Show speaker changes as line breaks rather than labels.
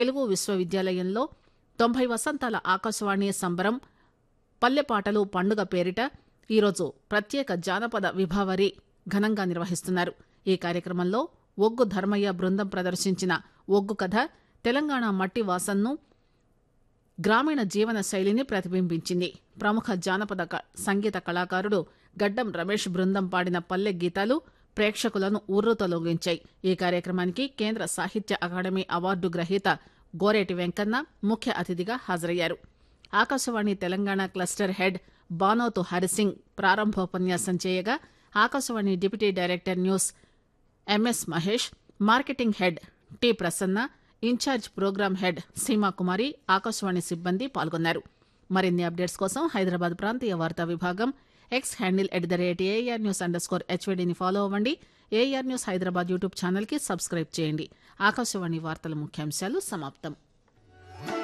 తెలుగు విశ్వవిద్యాలయంలో తొంభై వసంతాల ఆకాశవాణి సంబరం పల్లెపాటలు పండుగ పేరిట ఈరోజు ప్రత్యేక జానపద విభావరి ఘనంగా నిర్వహిస్తున్నారు ఈ కార్యక్రమంలో ఒగ్గు ధర్మయ్య బృందం ప్రదర్శించిన ఒగ్గు కథ తెలంగాణ మట్టి వాసన్ను గ్రామీణ జీవన శైలిని ప్రతిబింబించింది ప్రముఖ జానపద క- సంగీత కళాకారుడు గడ్డం రమేష్ బృందం పాడిన పల్లె గీతాలు ప్రేక్షకులను ఉర్రూతలొగించాయి ఈ కార్యక్రమానికి కేంద్ర సాహిత్య అకాడమీ అవార్డు గ్రహీత గోరేటి వెంకన్న ముఖ్య అతిథిగా హాజరయ్యారు ఆకాశవాణి తెలంగాణ క్లస్టర్ హెడ్ బానోతు హరిసింగ్ ప్రారంభోపన్యాసం చేయగా Akashvani deputy director news MS Mahesh marketing head T Prasanna incharge program head Seemakumari Akashvani సిబ్బంది పాల్గొన్నారు మరిన్ని అప్డేట్స్ కోసం హైదరాబాద్ ప్రాంతీయ వార్తా విభాగం X handle at the rate AR news underscore స్కోర్ హెచ్వీడీని ఫాలో అవ్వండి ఏఆర్ న్యూస్ హైదరాబాద్ యూట్యూబ్ ఛానల్కి సబ్స్క్రైబ్ చేయండి ఆకాశవాణి వార్తల ముఖ్యాంశాలు సమాప్తం